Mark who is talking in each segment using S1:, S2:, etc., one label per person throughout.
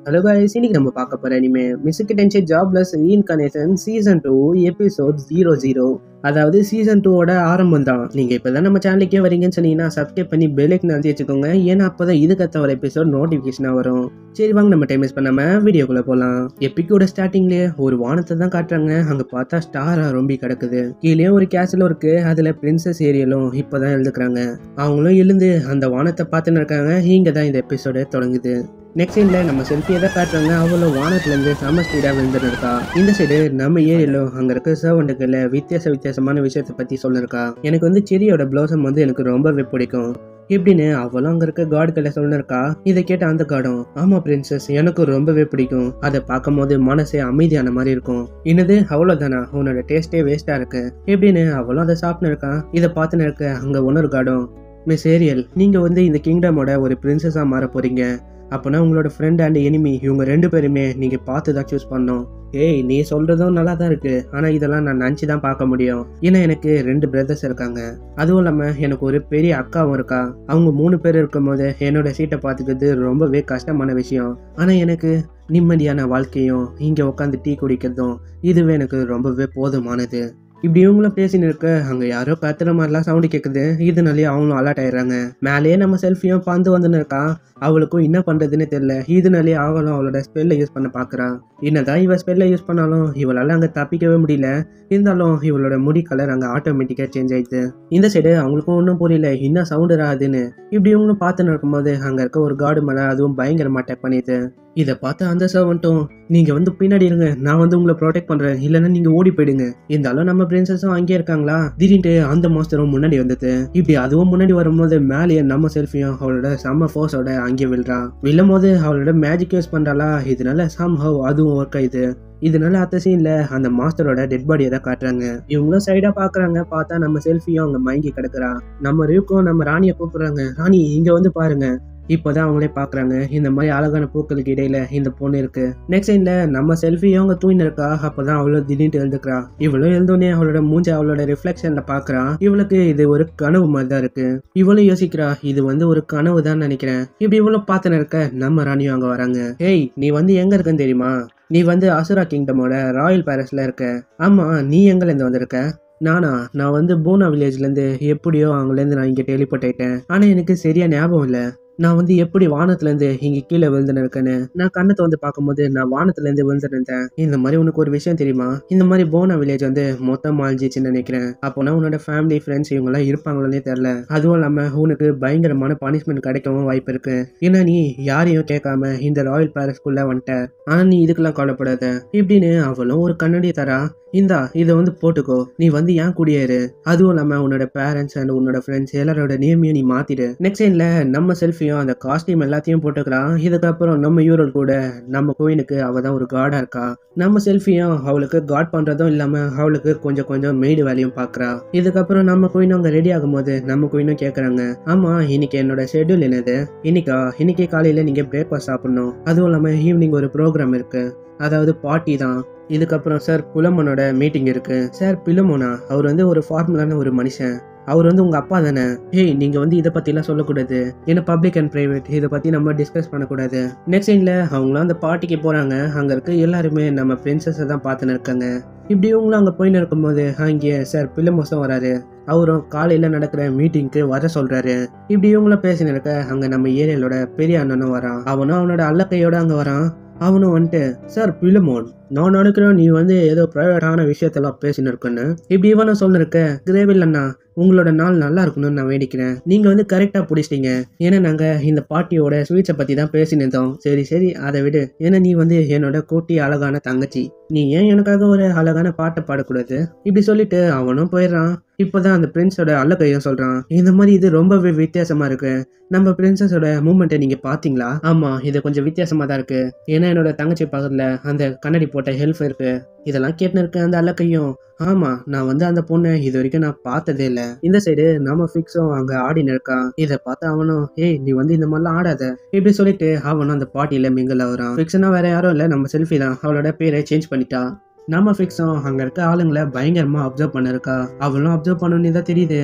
S1: Hello guys இன்னைக்கு நம்ம பார்க்க போற அனிமே மிஸ்ஸுக்கு டென்ஷன் jobless reincarnation season two episode zero zero அதாவது சீசன் டூவோட ஆரம்பம் தான் நீங்க இப்பதான் நம்ம சேனலுக்கே வரீங்கன்னு சொன்னீங்கன்னா சப்ஸ்கிரைப் பண்ணி பெல்லைக்கு நிறுத்தி வச்சுக்கோங்க ஏன்னா அப்பதான் இதுக்கத்த வர எபிசோட் நோட்டிபிகேஷனா வரும் சரி வாங்க நம்ம டைம் வேஸ்ட் பண்ணாம வீடியோக்குள்ள போலாம் எப்பிக்கோட ஸ்டார்டிங்லயே ஒரு வானத்தை தான் காட்டுறாங்க அங்க பார்த்தா ஸ்டாரா ரொம்ப கிடக்குது கீழே ஒரு கேசலும் இருக்கு அதுல பிரின்சஸ் ஏரியலும் இப்பதான் எழுதுக்கிறாங்க அவங்களும் எழுந்து அந்த வானத்தை பார்த்துன்னு இருக்காங்க இங்க தான் இந்த எபிசோடு தொடங்குது நெக்ஸ்ட் சைட்ல நம்ம செல்ஃபியை தான் காட்டுறாங்க அவளும் வானத்துல இருந்து செம ஸ்பீடா விழுந்துட்டு இருக்கா இந்த சைடு நம்ம ஏரியில அங்க இருக்க சர்வெண்ட்டுக்குள்ள வித்தியாச வித்தியாசமான விஷயத்தை பத்தி சொல்லிருக்கா எனக்கு வந்து செரியோட ப்ளவுசம் வந்து எனக்கு ரொம்பவே பிடிக்கும் இப்படின்னு அவளும் அங்க இருக்க காடுகளை சொல்லிருக்கா இதை கேட்ட அந்த காடும் ஆமா பிரின்சஸ் எனக்கு ரொம்பவே பிடிக்கும் அதை பார்க்கும்போது மனசே அமைதியான மாதிரி இருக்கும் என்னது அவ்வளவுதானா உன்னோட டேஸ்டே வேஸ்டா இருக்கு இப்படின்னு அவளும் அதை சாப்பிட்டு இருக்கான் இதை பார்த்துன்னு இருக்க அங்க ஒன்னொரு காடும் மிஸ் ஏரியல் நீங்க வந்து இந்த கிங்டமோட ஒரு பிரின்சஸா மாற போறீங்க அப்போனா உங்களோட ஃப்ரெண்ட் அண்ட் எனிமி இவங்க ரெண்டு பேருமே நீங்கள் பார்த்து தான் சூஸ் பண்ணணும் ஏய் நீ சொல்கிறதும் நல்லா தான் இருக்குது ஆனால் இதெல்லாம் நான் நினச்சி தான் பார்க்க முடியும் ஏன்னா எனக்கு ரெண்டு பிரதர்ஸ் இருக்காங்க அதுவும் இல்லாமல் எனக்கு ஒரு பெரிய அக்காவும் இருக்கா அவங்க மூணு பேர் இருக்கும்போது என்னோட சீட்டை பார்த்துக்கிறது ரொம்பவே கஷ்டமான விஷயம் ஆனால் எனக்கு நிம்மதியான வாழ்க்கையும் இங்கே உட்காந்து டீ குடிக்கிறதும் இதுவே எனக்கு ரொம்பவே போதுமானது இப்படி இவங்களும் பேசின்னு இருக்க அங்க யாரோ கத்துற மாதிரிலாம் சவுண்டு கேட்குது இதனாலேயே அவங்களும் அலர்ட் ஆயிடுறாங்க மேலேயே நம்ம செல்ஃபியும் பந்து வந்துன்னு இருக்கான் அவளுக்கும் என்ன பண்றதுன்னு தெரியல இதனாலேயே அவளும் அவளோட ஸ்பெல்லை யூஸ் பண்ண பாக்குறா என்னதான் இவ ஸ்பெல்லை யூஸ் பண்ணாலும் இவளால அங்க தப்பிக்கவே முடியல இருந்தாலும் இவளோட முடி கலர் அங்க ஆட்டோமேட்டிக்கா சேஞ்ச் ஆயிடுது இந்த சைடு அவங்களுக்கும் ஒன்றும் புரியல என்ன சவுண்டு ராதுன்னு இப்படி இவங்களும் பார்த்து நடக்கும்போது அங்க இருக்க ஒரு காடு மேல அதுவும் பயங்கரமா அட்டாக் பண்ணிது இதை பார்த்து அந்த சர்வன்ட்டும் நீங்க வந்து பின்னாடி இருங்க நான் வந்து உங்களை ப்ரொடெக்ட் பண்றேன் இல்லைன்னா நீங்க ஓடி போயிடுங்க இருந்தாலும் நம்ம பிரின்சஸும் அங்கேயே இருக்காங்களா திடீர்னு அந்த மாஸ்டரும் முன்னாடி வந்தது இப்படி அதுவும் முன்னாடி வரும்போது மேலேயே நம்ம செல்ஃபியும் அவளோட செம்ம ஃபோர்ஸோட அங்கே விழுறா விழும் போது அவளோட மேஜிக் யூஸ் பண்றாளா இதனால சம் ஹவ் அதுவும் ஒர்க் ஆயிடுது இதனால அத்த சீன்ல அந்த மாஸ்டரோட டெட் பாடியை தான் காட்டுறாங்க இவங்களும் சைடா பாக்குறாங்க பார்த்தா நம்ம செல்ஃபியும் அங்க மயங்கி கிடக்குறா நம்ம ரியூக்கும் நம்ம ராணியை கூப்பிடுறாங்க ராணி இங்க வந்து பாருங்க இப்போதான் அவங்களே பாக்குறாங்க இந்த மாதிரி அழகான பூக்களுக்கு இடையில இந்த பொண்ணு இருக்கு நெக்ஸ்ட் சைட்ல நம்ம செல்ஃபியும் அவங்க தூங்கி இருக்கா அப்பதான் அவளும் திடீர்னு எழுந்துக்கிறா இவளும் எழுந்தோடனே அவளோட மூஞ்ச அவளோட ரிஃப்ளெக்ஷன்ல பாக்குறா இவளுக்கு இது ஒரு கனவு மாதிரி தான் இருக்கு இவளும் யோசிக்கிறா இது வந்து ஒரு கனவு தான் நினைக்கிறேன் இப்படி இவளும் பார்த்துன்னு இருக்க நம்ம ராணியும் அங்க வராங்க ஏய் நீ வந்து எங்க இருக்கன்னு தெரியுமா நீ வந்து அசுரா கிங்டமோட ராயல் பேலஸ்ல இருக்க ஆமா நீ எங்கல இருந்து வந்திருக்க நானா நான் வந்து பூனா வில்லேஜ்லேருந்து எப்படியோ அவங்களேருந்து நான் இங்கே டெலிபோர்ட் ஆயிட்டேன் ஆனால் எனக்கு சரியா ஞாபகம் இல்லை நான் வந்து எப்படி வானத்துலேருந்து இங்கே கீழே விழுந்துன்னு இருக்கேன்னு நான் கண்ணத்தை வந்து பார்க்கும்போது நான் வானத்துலேருந்து விழுந்துருந்தேன் இந்த மாதிரி உனக்கு ஒரு விஷயம் தெரியுமா இந்த மாதிரி போனா வில்லேஜ் வந்து மொத்தம் அழிஞ்சிச்சுன்னு நினைக்கிறேன் அப்போனா உன்னோட ஃபேமிலி ஃப்ரெண்ட்ஸ் இவங்கெல்லாம் இருப்பாங்களே தெரில அதுவும் இல்லாமல் உனக்கு பயங்கரமான பனிஷ்மெண்ட் கிடைக்கவும் வாய்ப்பு இருக்கு ஏன்னா நீ யாரையும் கேட்காம இந்த ராயல் பேலஸ்குள்ள வந்துட்ட ஆனால் நீ இதுக்கெல்லாம் கவலைப்படாத இப்படின்னு அவளும் ஒரு கண்ணாடி தரா இந்தா இதை வந்து போட்டுக்கோ நீ வந்து ஏன் குடியேறு அதுவும் இல்லாமல் உன்னோட பேரண்ட்ஸ் அண்ட் உன்னோட ஃப்ரெண்ட்ஸ் எல்லாரோட நேமையும் நீ மாத்திடு நெக்ஸ்ட் சைன்ல நம்ம செல்ஃபியும் அந்த காஸ்டியூம் எல்லாத்தையும் போட்டுக்கிறான் இதுக்கப்புறம் நம்ம யூரோல் கூட நம்ம கோயிலுக்கு அவ தான் ஒரு காடா இருக்கா நம்ம செல்ஃபியும் அவளுக்கு காட் பண்றதும் இல்லாம அவளுக்கு கொஞ்சம் கொஞ்சம் மெய்டு வேலையும் பாக்குறா இதுக்கப்புறம் நம்ம கோயினும் அங்க ரெடி ஆகும்போது நம்ம கோயினும் கேக்குறாங்க ஆமா இன்னைக்கு என்னோட ஷெட்யூல் என்னது இன்னைக்கா இன்னைக்கு காலையில நீங்க பிரேக்ஃபாஸ்ட் சாப்பிடணும் அதுவும் இல்லாம ஈவினிங் ஒரு ப்ரோக்ராம் இருக்கு அதாவது பார்ட்டி தான் இதுக்கப்புறம் சார் புலமனோட மீட்டிங் இருக்கு சார் பிலமோனா அவர் வந்து ஒரு ஃபார்முலான ஒரு மனுஷன் அவர் வந்து உங்க அப்பா தானே ஏய் நீங்க வந்து இதை பத்திலாம் சொல்லக்கூடாது ஏன்னா பப்ளிக் அண்ட் பிரைவேட் இதை பத்தி நம்ம டிஸ்கஸ் பண்ணக்கூடாது நெக்ஸ்ட் சைன்ல அவங்களும் அந்த பார்ட்டிக்கு போறாங்க அங்க இருக்க எல்லாருமே நம்ம பிரின்சஸை தான் பார்த்துன்னு இருக்காங்க இப்படி இவங்களும் அங்கே போயின்னு இருக்கும்போது அங்கே சார் பிள்ளமோசம் வராரு அவரும் காலையில் நடக்கிற மீட்டிங்க்கு வர சொல்றாரு இப்படி இவங்களும் பேசின்னு இருக்க அங்கே நம்ம ஏரியாலோட பெரிய அண்ணனும் வரான் அவனும் அவனோட அல்லக்கையோட அங்கே வரான் அவனும் வந்துட்டு சார் பிலமோன் நான் நினைக்கிறேன் நீ வந்து ஏதோ ப்ரைவேட்டான விஷயத்தெல்லாம் பேசின்னு இருக்குன்னு இப்படி இவனும் சொல்லிருக்க கிரேவில் அண்ணா உங்களோட நாள் நல்லா இருக்கணும்னு நான் வேண்டிக்கிறேன் நீங்க வந்து கரெக்டா பிடிச்சிட்டீங்க ஏன்னா நாங்க இந்த பார்ட்டியோட ஸ்வீட்ஸை பத்தி தான் பேசினிருந்தோம் சரி சரி அதை விடு ஏன்னா நீ வந்து என்னோட கூட்டி அழகான தங்கச்சி நீ ஏன் எனக்காக ஒரு அழகான பாட்டை பாடக்கூடாது இப்படி சொல்லிட்டு அவனும் போயிடுறான் இப்போதான் அந்த பிரின்ஸோட அல்லக்கையும் சொல்றான் இந்த மாதிரி இது ரொம்பவே வித்தியாசமா இருக்கு நம்ம பிரின்சஸோட மூமெண்ட்டை நீங்க பாத்தீங்களா ஆமா இது கொஞ்சம் வித்தியாசமா தான் இருக்கு ஏன்னா என்னோட தங்கச்சி பக்கத்துல அந்த கண்ணாடி போட்ட ஹெல்ப் இருக்கு இதெல்லாம் கேட்டுன்னு இருக்க அந்த அல்லக்கையும் ஆமா நான் வந்து அந்த பொண்ணை இது வரைக்கும் நான் பார்த்ததே இல்ல இந்த சைடு நாம ஃபிக்ஸும் அங்க ஆடின்னு இருக்கான் இதை பார்த்து அவனும் ஏய் நீ வந்து இந்த மாதிரிலாம் ஆடாத இப்படி சொல்லிட்டு அவனும் அந்த பார்ட்டியில மிங்கல் ஆகுறான் ஃபிக்ஸ்னா வேற யாரும் இல்ல நம்ம செல்ஃபி தான் அவளோட பேரை சேஞ்ச் பண்ணிட்டா நம்ம ஃபிக்ஸும் அங்க இருக்க ஆளுங்களை பயங்கரமா அப்சர்வ் பண்ணிருக்கா அவளும் அப்சர்வ் பண்ணணும்னு தான் தெரியுது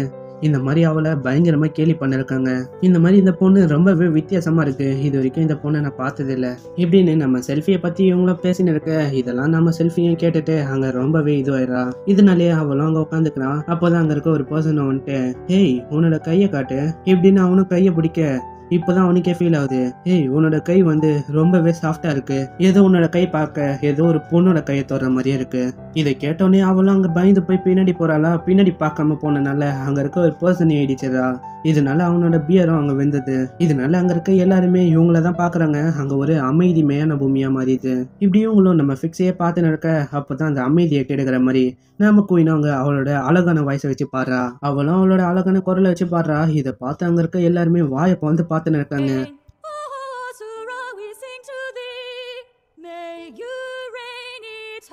S1: இந்த மாதிரி அவளை பயங்கரமா கேலி பண்ணிருக்காங்க இந்த மாதிரி இந்த பொண்ணு ரொம்பவே வித்தியாசமா இருக்கு இது வரைக்கும் இந்த பொண்ணை நான் பார்த்தது இல்ல இப்படின்னு நம்ம செல்ஃபியை பத்தி இவங்களும் பேசின்னு இருக்க இதெல்லாம் நம்ம செல்ஃபியும் கேட்டுட்டு அங்க ரொம்பவே இதுவாயிரா இதனாலேயே அவளும் அங்க உட்காந்துக்கிறான் அப்போதான் அங்க இருக்க ஒரு பர்சன் வந்துட்டு ஹேய் உன்னோட கையை காட்டு இப்படின்னு அவனும் கையை பிடிக்க இப்போதான் அவனுக்கே ஃபீல் ஆகுது ஏய் உன்னோட கை வந்து ரொம்பவே சாஃப்டா இருக்கு ஏதோ உன்னோட கை பார்க்க ஏதோ ஒரு பொண்ணோட கையை தொடுற மாதிரியே இருக்கு இதை கேட்டோடனே அவளும் அங்க பயந்து போய் பின்னாடி போறாளா பின்னாடி பார்க்காம போனனால அங்க இருக்க ஒரு பர்சன் இடிச்சிடா இதனால அவனோட பியரும் அங்க வெந்தது இதனால அங்க இருக்க எல்லாருமே இவங்கள தான் பாக்குறாங்க அங்க ஒரு அமைதிமையான பூமியா மாறிது இப்படி இவங்களும் நம்ம ஃபிக்ஸையே பார்த்து நடக்க அப்பதான் அந்த அமைதியை கெடுக்கிற மாதிரி நம்ம குயினும் அங்க அவளோட அழகான வயசை வச்சு பாடுறா அவளும் அவளோட அழகான குரலை வச்சு பாடுறா இதை பார்த்து அங்க இருக்க எல்லாருமே வாயை வந்து பார்த்து நடக்காங்க
S2: Oh, Asura, we sing to thee. May you reign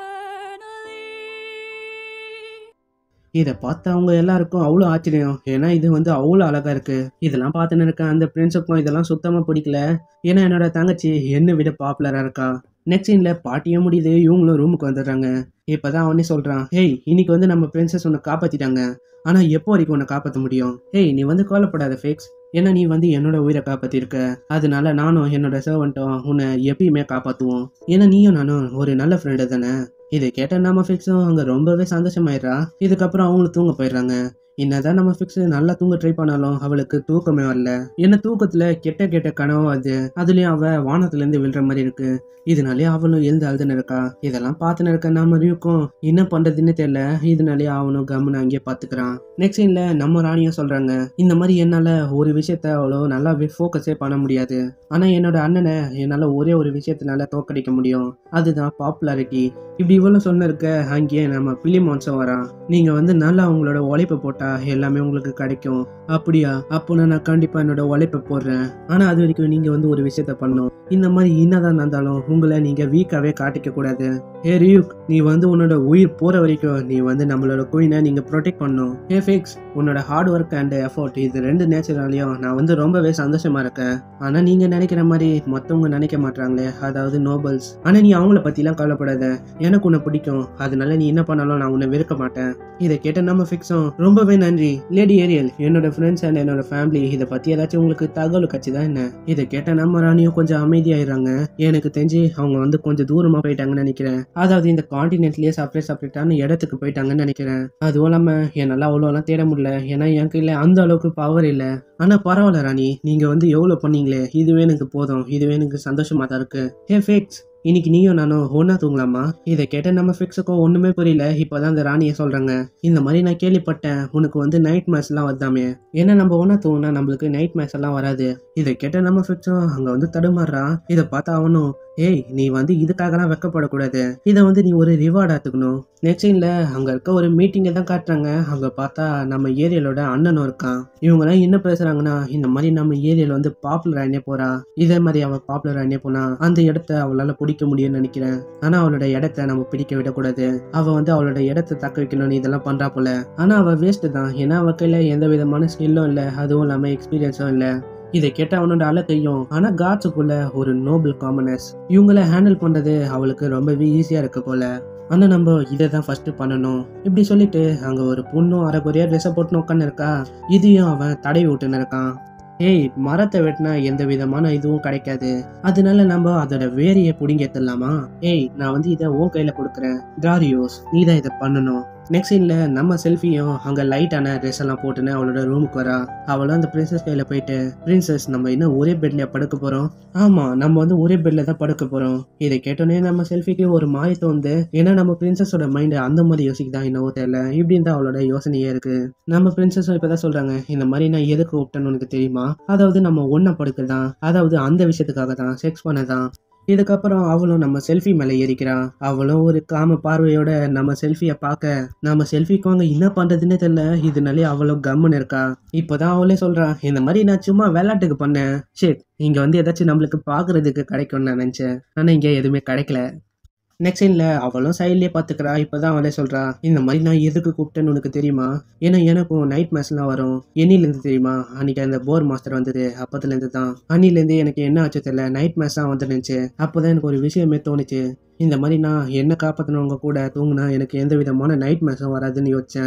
S2: eternally.
S1: இதை பார்த்து அவங்க எல்லாருக்கும் அவ்வளோ ஆச்சரியம் ஏன்னா இது வந்து அவ்வளோ அழகா இருக்கு இதெல்லாம் பார்த்துன்னு இருக்கேன் அந்த பிரின்ஸுக்கும் இதெல்லாம் சுத்தமாக பிடிக்கல ஏன்னா என்னோட தங்கச்சி என்னை விட பாப்புலராக இருக்கா நெக்ஸ்ட் சீனில் பாட்டியும் முடியுது இவங்களும் ரூமுக்கு வந்துடுறாங்க இப்போதான் அவனே சொல்கிறான் ஹேய் இன்னைக்கு வந்து நம்ம பிரின்சஸ் உன்னை காப்பாற்றிட்டாங்க ஆனால் எப்போ வரைக்கும் உன்னை காப்பாற்ற முடியும் ஹேய் நீ வந்து கவலைப்படாத ஃபேக்ஸ் ஏன்னா நீ வந்து என்னோட உயிரை காப்பாற்றிருக்க அதனால நானும் என்னோட சர்வெண்ட்டும் உன்னை எப்பயுமே காப்பாற்றுவோம் ஏன்னா நீயும் நானும் ஒரு நல்ல ஃப்ரெண்டு தானே இதை கேட்ட நம்ம ஃபிக்ஸும் அங்கே ரொம்பவே சந்தோஷமாயிடுறா இதுக்கப்புறம் அவங்களும் தூங்க போயிடுறாங்க என்னதான் நம்ம ஃபிக்ஸ் நல்லா தூங்க ட்ரை பண்ணாலும் அவளுக்கு தூக்கமே வரல என்ன தூக்கத்துல கெட்ட கெட்ட கனவு அது அதுலயும் அவ வானத்துல இருந்து விழுற மாதிரி இருக்கு இதனாலே அவளும் எழுந்து அழுதுன்னு இருக்கா இதெல்லாம் பார்த்துன்னு இருக்க நம்ம இருக்கும் என்ன பண்றதுன்னு தெரியல இதனாலே அவனும் கம்முன்னு அங்கேயே பாத்துக்கிறான் நெக்ஸ்ட் சீன்ல நம்ம ராணியும் சொல்றாங்க இந்த மாதிரி என்னால ஒரு விஷயத்த அவ்வளோ நல்லாவே ஃபோக்கஸே பண்ண முடியாது ஆனா என்னோட அண்ணனை என்னால ஒரே ஒரு விஷயத்தினால தோக்கடிக்க முடியும் அதுதான் பாப்புலாரிட்டி இப்படி இவ்வளவு சொன்ன இருக்க அங்கேயே நம்ம பிலிமான்ஸும் வரான் நீங்க வந்து நல்லா உங்களோட உழைப்பை போட்டா எல்லாமே உங்களுக்கு கிடைக்கும் அப்படியா அப்போ நான் கண்டிப்பா என்னோட உழைப்பை போடுறேன் ஆனா அது வரைக்கும் நீங்க வந்து ஒரு விஷயத்த பண்ணணும் இந்த மாதிரி என்னதான் நடந்தாலும் உங்களை நீங்க வீக்காவே காட்டிக்க கூடாது ஏ ரியூக் நீ வந்து உன்னோட உயிர் போற வரைக்கும் நீ வந்து நம்மளோட குயினை நீங்க ப்ரொடெக்ட் பண்ணணும் ஏ ஃபிக்ஸ் உன்னோட ஹார்ட் ஒர்க் அண்ட் எஃபோர்ட் இது ரெண்டு நேச்சராலையும் நான் வந்து ரொம்பவே சந்தோஷமா இருக்கேன் ஆனா நீங்க நினைக்கிற மாதிரி மத்தவங்க நினைக்க மாட்டாங்களே அதாவது நோபல்ஸ் ஆனா நீ அவங்கள பத்திலாம் கவலைப்படாத எனக்கு உன்னை பிடிக்கும் அதனால நீ என்ன பண்ணாலும் நான் உன்னை வெறுக்க மாட்டேன் இதை கேட்ட நம்ம ஃபிக்ஸும் ரொம்பவே நன்றி லேடி ஏரியல் என்னோட ஃப்ரெண்ட்ஸ் அண்ட் என்னோட ஃபேமிலி இதை பத்தி ஏதாச்சும் உங்களுக்கு தகவல் கட்சிதான் என்ன இதை கேட்ட நம்ம ராணியும் கொஞ்சம் அமைதியாயிடுறாங்க எனக்கு தெரிஞ்சு அவங்க வந்து கொஞ்சம் தூரமா போயிட்டாங்கன்னு நினைக்கிறேன் அதாவது இந்த காண்டினென்ட்லயே செப்பரேட் செப்பரேட்டான இடத்துக்கு போயிட்டாங்கன்னு நினைக்கிறேன் அதுவும் இல்லாம என்னால அவ்வளோலாம் தேட முடியல ஏன்னா என் கையில அந்த அளவுக்கு பவர் இல்லை ஆனா பரவாயில்ல ராணி நீங்க வந்து எவ்வளவு பண்ணீங்களே இதுவே எனக்கு போதும் இதுவே எனக்கு சந்தோஷமா தான் இருக்கு ஹே ஃபேக்ஸ் இன்னைக்கு நீயும் நானும் ஒன்னா தூங்கலாமா இதை கேட்ட நம்ம ஃபிக்ஸுக்கும் ஒண்ணுமே புரியல இப்போதான் அந்த ராணியை சொல்றாங்க இந்த மாதிரி நான் கேள்விப்பட்டேன் உனக்கு வந்து நைட் மேட்ச் எல்லாம் வந்தாமே ஏன்னா நம்ம ஒன்னா தூங்கினா நம்மளுக்கு நைட் மேட்ச் எல்லாம் வராது இதை கேட்ட நம்ம ஃபிக்ஸும் அங்க வந்து தடுமாறுறான் இதை பார்த்தா அவனும் ஏய் நீ வந்து இதுக்காகலாம் வெக்கப்படக்கூடாது இதை வந்து நீ ஒரு ரிவார்ட் ஆத்துக்கணும் நெக்ஸ்ட் சீன்ல அங்க இருக்க ஒரு மீட்டிங்கை தான் காட்டுறாங்க அங்க பார்த்தா நம்ம ஏரியலோட அண்ணனும் இருக்கான் இவங்கெல்லாம் என்ன பேசுறாங்கன்னா இந்த மாதிரி நம்ம ஏரியால வந்து பாப்புலர் ஆனே போறா இதே மாதிரி அவ பாப்புலர் ஆனே போனா அந்த இடத்த அவளால பிடிக்க முடியும்னு நினைக்கிறேன் ஆனா அவளோட இடத்த நம்ம பிடிக்க விடக்கூடாது அவ வந்து அவளோட இடத்த தக்க வைக்கணும்னு இதெல்லாம் பண்றா போல ஆனா அவ வேஸ்ட் தான் ஏன்னா அவ கையில எந்த விதமான ஸ்கில்லும் இல்ல அதுவும் இல்லாம எக்ஸ்பீரியன்ஸும் இல்ல இதை கேட்ட அவனோட அழகையும் ஆனா காட்ஸுக்குள்ள ஒரு நோபல் காமனஸ் இவங்கள ஹேண்டில் பண்றது அவளுக்கு ரொம்பவே ஈஸியா இருக்க போல ஆனா நம்ம இதை தான் ஃபர்ஸ்ட் பண்ணணும் இப்படி சொல்லிட்டு அங்க ஒரு பொண்ணும் அரைக்குறையா ட்ரெஸ்ஸை போட்டுன்னு உட்காந்து இருக்கா இதையும் அவன் தடவி விட்டுன்னு இருக்கான் ஏய் மரத்தை வெட்டினா எந்த விதமான இதுவும் கிடைக்காது அதனால நம்ம அதோட வேரையை பிடிங்கி எடுத்துடலாமா ஏய் நான் வந்து இதை உன் கையில கொடுக்குறேன் டாரியோஸ் நீ தான் இதை பண்ணணும் நெக்ஸ்ட் சீன்ல நம்ம செல்ஃபியும் அங்க லைட்டான ட்ரெஸ் எல்லாம் போட்டுன்னு அவளோட ரூமுக்கு வரா அவளும் அந்த பிரின்சஸ் கையில போயிட்டு பிரின்சஸ் நம்ம இன்னும் ஒரே பெட்லயா படுக்க போறோம் ஆமா நம்ம வந்து ஒரே பெட்ல தான் படுக்க போறோம் இதை கேட்டோன்னே நம்ம செல்ஃபிக்கு ஒரு மாறி தோணுது ஏன்னா நம்ம பிரின்சஸோட மைண்ட் அந்த மாதிரி யோசிக்குதான் என்னவோ தெரியல இப்படின்னு தான் அவளோட யோசனையே இருக்கு நம்ம பிரின்சஸும் இப்பதான் சொல்றாங்க இந்த மாதிரி நான் எதுக்கு கூப்பிட்டேன்னு உனக்கு தெரியுமா அதாவது நம்ம ஒன்னா படுக்கதான் அதாவது அந்த விஷயத்துக்காக தான் செக்ஸ் பண்ணதான் இதுக்கப்புறம் அவளும் நம்ம செல்ஃபி மேலே ஏறிக்கிறா அவளும் ஒரு காம பார்வையோட நம்ம செல்ஃபியை பார்க்க நம்ம செல்ஃபிக்கு அவங்க என்ன பண்றதுன்னே தெரியல இதனாலே அவளும் கம்முன்னு இருக்கா இப்போதான் அவளே சொல்றா இந்த மாதிரி நான் சும்மா விளையாட்டுக்கு பண்ணேன் ஷேட் இங்க வந்து ஏதாச்சும் நம்மளுக்கு பார்க்கறதுக்கு கிடைக்கும்னு நான் நினைச்சேன் ஆனா இங்க எதுவுமே கிடைக்கல நெக்ஸ்ட் சீன்ல அவளும் சைட்லயே பாத்துக்கிறா இப்பதான் அவளே சொல்றா இந்த மாதிரி நான் எதுக்கு கூப்பிட்டேன்னு உனக்கு தெரியுமா ஏன்னா எனக்கும் நைட் மேட்ச்லாம் வரும் என்னிலேருந்து தெரியுமா அன்னைக்கு அந்த போர் மாஸ்டர் வந்தது அப்பத்துலேருந்து தான் அன்னிலேருந்து எனக்கு என்ன ஆச்சு தெரியல நைட் மேட்ச் தான் வந்துருந்துச்சு அப்போதான் எனக்கு ஒரு விஷயமே தோணுச்சு இந்த மாதிரி நான் என்ன காப்பாற்றினவங்க கூட தூங்குனா எனக்கு எந்த விதமான நைட் மேட்ச்சும் வராதுன்னு யோசிச்சேன்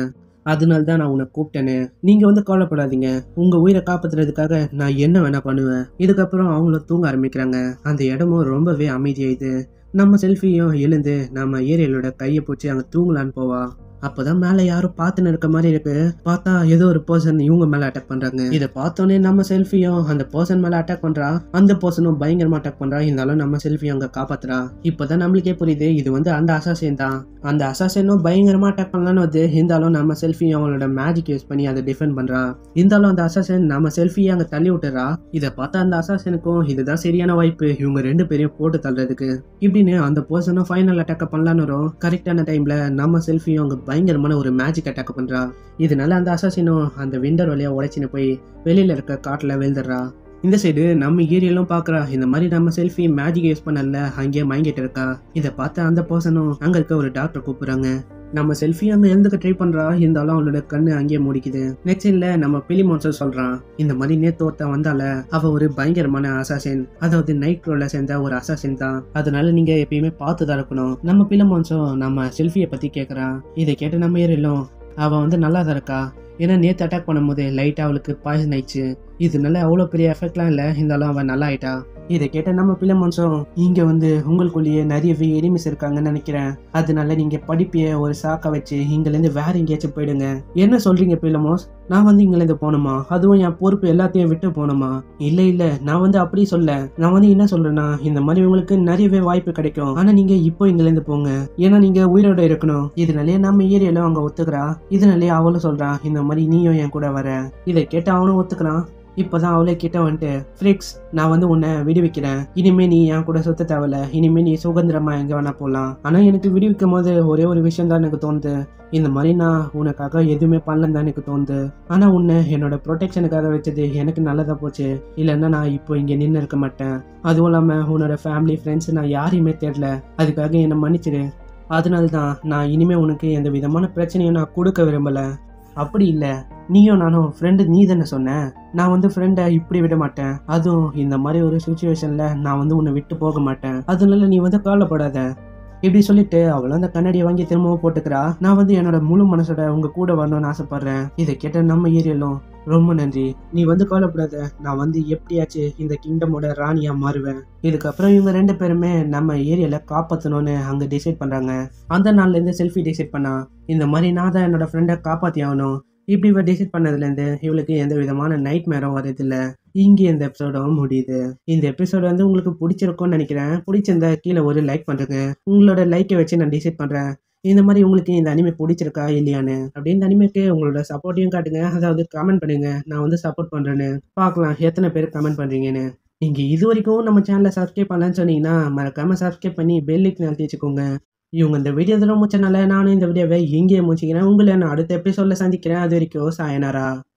S1: அதனால தான் நான் உன்னை கூப்பிட்டேனே நீங்கள் வந்து கவலைப்படாதீங்க உங்கள் உயிரை காப்பாற்றுறதுக்காக நான் என்ன வேணா பண்ணுவேன் இதுக்கப்புறம் அவங்களும் தூங்க ஆரம்பிக்கிறாங்க அந்த இடமும் ரொம்பவே அமைதியாயிது நம்ம செல்ஃபியும் எழுந்து நம்ம ஏரியலோட கையை பிடிச்சி அங்கே தூங்கலான்னு போவா அப்போதான் மேலே யாரும் பார்த்துன்னு இருக்க மாதிரி இருக்கு பார்த்தா ஏதோ ஒரு பர்சன் இவங்க மேலே அட்டாக் பண்றாங்க இதை பார்த்தோன்னே நம்ம செல்ஃபியும் அந்த பர்சன் மேலே அட்டாக் பண்றா அந்த பர்சனும் பயங்கரமா அட்டாக் பண்றா இருந்தாலும் நம்ம செல்ஃபியும் அங்கே காப்பாத்துறா இப்போதான் நம்மளுக்கே புரியுது இது வந்து அந்த அசாசியன் தான் அந்த அசாசியனும் பயங்கரமா அட்டாக் பண்ணலான்னு வந்து இருந்தாலும் நம்ம செல்ஃபியும் அவங்களோட மேஜிக் யூஸ் பண்ணி அதை டிஃபெண்ட் பண்றா இருந்தாலும் அந்த அசாசியன் நம்ம செல்ஃபியை அங்கே தள்ளி விட்டுறா இதை பார்த்தா அந்த அசாசியனுக்கும் இதுதான் சரியான வாய்ப்பு இவங்க ரெண்டு பேரையும் போட்டு தள்ளுறதுக்கு இப்படின்னு அந்த பர்சனும் ஃபைனல் அட்டாக் பண்ணலான்னு வரும் கரெக்டான டைம்ல நம்ம செல்ஃபியும் அங்கே பயங்கரமான ஒரு மேஜிக் அட்டாக் பண்றா இதனால அந்த அசாசினும் அந்த விண்டர் வழியா உடைச்சின்னு போய் வெளியில இருக்க காட்டுல விழுந்துடுறா இந்த சைடு நம்ம ஏரியாலும் பார்க்குறா இந்த மாதிரி நம்ம செல்ஃபி மேஜிக் யூஸ் பண்ணல அங்கேயே மயங்கிட்டு இருக்கா இதை பார்த்து அந்த பர்சனும் அங்கே இருக்க ஒரு டாக்டர் கூப்பிடுறாங்க நம்ம செல்ஃபி அங்கே எழுந்துக்க ட்ரை பண்ணுறா இருந்தாலும் அவளோட கண்ணு அங்கேயே முடிக்குது நெக்ஸ்ட் இல்லை நம்ம பிலி மான்சர் சொல்கிறான் இந்த மாதிரி நேத்து ஒருத்தன் வந்தால அவ ஒரு பயங்கரமான அசாசின் அதாவது நைட் ரோல சேர்ந்த ஒரு அசாசின் தான் அதனால நீங்க எப்பயுமே பார்த்து தான் இருக்கணும் நம்ம பிலி மான்சரும் நம்ம செல்ஃபியை பத்தி கேட்குறான் இதை கேட்டு நம்ம ஏறிலும் அவ வந்து நல்லா தான் இருக்கா ஏன்னா நேற்று அட்டாக் பண்ணும்போது லைட்டாக அவளுக்கு பாய்சன் ஆயிடுச்சு இதனால அவ்வளோ பெரிய எஃபெக்ட்லாம் இல்லை இருந்தாலும் அவன் நல்லா ஆயிட்டா இதை கேட்ட நம்ம பிள்ளை மனுஷன் இங்க வந்து உங்களுக்குள்ளேயே நிறையவே எனிமிஸ் இருக்காங்கன்னு நினைக்கிறேன் அதனால நீங்க படிப்பைய ஒரு சாக்க வச்சு இங்கிலேருந்து வேற எங்கேயாச்சும் போயிடுங்க என்ன சொல்றீங்க பிள்ளமோஸ் நான் வந்து இங்கிலேருந்து போகணுமா அதுவும் என் பொறுப்பு எல்லாத்தையும் விட்டு போகணுமா இல்ல இல்ல நான் வந்து அப்படி சொல்ல நான் வந்து என்ன சொல்றேன்னா இந்த மாதிரி உங்களுக்கு நிறையவே வாய்ப்பு கிடைக்கும் ஆனா நீங்க இப்போ இங்கிலேருந்து போங்க ஏன்னா நீங்க உயிரோட இருக்கணும் இதனாலே நம்ம ஏரியால அவங்க ஒத்துக்கிறா இதனாலே அவளும் சொல்றா இந்த மாதிரி நீயும் என் கூட வர இதை கேட்டு அவனும் ஒத்துக்கிறான் இப்போதான் அவளே கிட்ட வந்துட்டு ஃப்ரிக்ஸ் நான் வந்து உன்னை விடுவிக்கிறேன் இனிமே நீ என் கூட சுத்த தேவையில்ல இனிமே நீ சுதந்திரமா எங்க வேணா போகலாம் ஆனா எனக்கு விடுவிக்கும் போது ஒரே ஒரு விஷயம் தான் எனக்கு தோணுது இந்த மாதிரி நான் உனக்காக எதுவுமே பண்ணலன்னு தான் எனக்கு தோணுது ஆனா உன்னை என்னோட ப்ரொடெக்ஷனுக்காக வச்சது எனக்கு நல்லதா போச்சு இல்லைன்னா நான் இப்போ இங்க நின்று இருக்க மாட்டேன் அதுவும் இல்லாம உன்னோட ஃபேமிலி ஃப்ரெண்ட்ஸ் நான் யாரையுமே தேடல அதுக்காக என்னை மன்னிச்சிடு அதனால தான் நான் இனிமே உனக்கு எந்த விதமான பிரச்சனையும் நான் கொடுக்க விரும்பல அப்படி இல்லை நீயும் நானும் ஃப்ரெண்டு நீ தானே சொன்ன நான் வந்து ஃப்ரெண்டை இப்படி விட மாட்டேன் அதுவும் இந்த மாதிரி ஒரு சுச்சுவேஷன்ல நான் வந்து உன்னை விட்டு போக மாட்டேன் அதனால நீ வந்து கவலைப்படாத இப்படி சொல்லிட்டு அவளும் அந்த கண்ணாடியை வாங்கி திரும்பவும் போட்டுக்கிறா நான் வந்து என்னோட முழு மனசோட உங்க கூட வரணும்னு ஆசைப்படுறேன் இதை கேட்ட நம்ம ஏரியாலும் ரொம்ப நன்றி நீ வந்து கவலைப்படாத நான் வந்து எப்படியாச்சும் இந்த கிங்டமோட ராணியா மாறுவேன் இதுக்கப்புறம் இவங்க ரெண்டு பேருமே நம்ம ஏரியால காப்பாற்றணும்னு அங்க டிசைட் பண்றாங்க அந்த நாள்ல இருந்து செல்ஃபி டிசைட் பண்ணா இந்த மாதிரி நான் தான் என்னோட ஃப்ரெண்டை காப்பாத்தி ஆகணும் இப்படி இவ டிசைட் பண்ணதுலேருந்து இவளுக்கு எந்த விதமான நைட் மேரும் வரதில்ல இங்கே இந்த எபிசோடும் முடியுது இந்த எபிசோடு வந்து உங்களுக்கு பிடிச்சிருக்கும்னு நினைக்கிறேன் பிடிச்சிருந்தா கீழே ஒரு லைக் பண்ணுங்க உங்களோட லைக்கை வச்சு நான் டிசைட் பண்ணுறேன் இந்த மாதிரி உங்களுக்கு இந்த அனிமே பிடிச்சிருக்கா இல்லையான்னு அப்படின்னு இந்த அனிமேக்கு உங்களோட சப்போர்ட்டையும் காட்டுங்க அதாவது கமெண்ட் பண்ணுங்க நான் வந்து சப்போர்ட் பண்ணுறேன்னு பார்க்கலாம் எத்தனை பேர் கமெண்ட் பண்ணுறீங்கன்னு நீங்கள் இது வரைக்கும் நம்ம சேனலை சப்ஸ்கிரைப் பண்ணலன்னு சொன்னீங்கன்னா மறக்காமல் சப்ஸ்கிரைப் பண்ணி பெல்லுக்கு நிறுத்தி வச்சுக்கோங்க இவங்க இந்த வீடியோ இதில் முடிச்சனால நானும் இந்த வீடியோவை எங்கேயே முடிச்சுக்கிறேன் உங்களை நான் அடுத்த எபிசோடில் சந்திக்கிறேன் அது வரைக்கும் சாயனாரா